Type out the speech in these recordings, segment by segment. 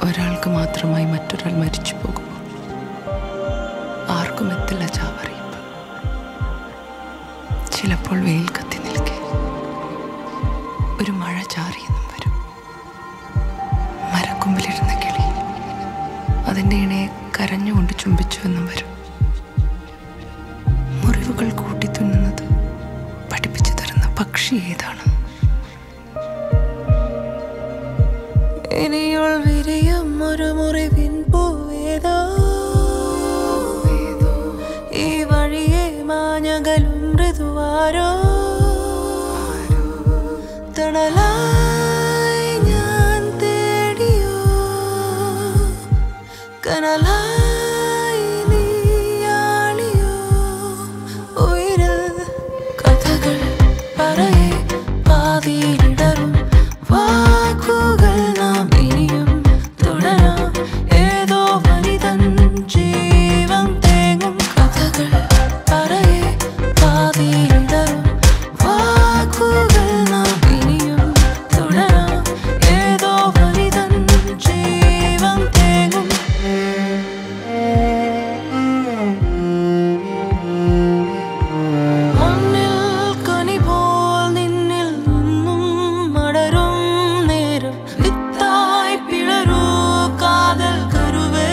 ഒരാൾക്ക് മാത്രമായി മറ്റൊരാൾ മരിച്ചു പോകുമ്പോൾ ആർക്കും എത്തില്ല ചാവറിയിപ്പ് ചിലപ്പോൾ വെയിൽ കത്തി നിൽക്കെ ഒരു മഴ ചാറിയെന്നും വരും മരക്കൊമ്പിലിരുന്ന കിളി അതിൻ്റെ ഇണയെ കരഞ്ഞുകൊണ്ട് ചുംബിച്ചുവെന്നും വരും മുറിവുകൾ കൂട്ടിത്തുന്നുന്നത് പഠിപ്പിച്ചു തരുന്ന പക്ഷി ഏതാണ് ഇനിയുൾ വിരിയും ഒരു മുറിവിൻ പൂവേതോ ഈ വഴിയെ മാഞ്ഞകലും മൃദുവാരോ തണലായി ഞാൻ തേടിയോ കനലായി നീയാളിയോ ഉയരിൽ കഥകൾ പറയെ പാതിയിലിടറും വാക്കുകൾ നാം ഇനിയും തുടരാം ഏതോ വനിതൻ ജീവൻ തേങ്ങും കഥകൾ പറയെ പാതിയിലിടറും വാക്കുകൾ നാം ഇനിയും തുടരാം ഏതോ വനിതൻ ജീവൻ തേങ്ങും മണ്ണിൽ കനി പോൽ നിന്നിൽ നിന്നും മടരും നേരം വിത്തായി പിളരൂ കാതൽ കരുവേ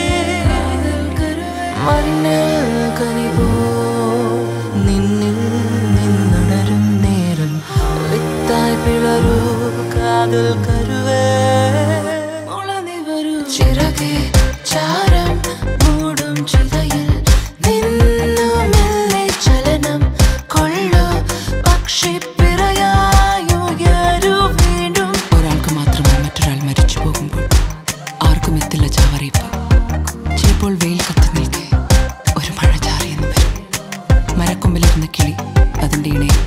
മണ്ണിൽ കനി പോൽ നിന്നിൽ നിന്നടരും നേരം വിത്തായി പിളരൂ കാതൽ കരുവേ മുളനി വരൂ ചിറകെ ചാരം മൂടും ചിതയിൽ നിന്നുമെല്ലെ ചലനം കൊള്ളു പക്ഷി പിറയായുയരു വീണ്ടും ഒരാൾക്ക് മാത്രമായി മറ്റൊരാൾ മരിച്ചു പോകുമ്പോൾ ആർക്കും എത്തില്ല ചാവറിയിപ്പ് ചിലപ്പോൾ വെയിൽ കത്തി നിൽക്കെ ഒരു മഴ ചാറിയെന്ന് വരും മരക്കൊമ്പിലിരുന്ന കിളി അതിൻ്റെ ഇണയെ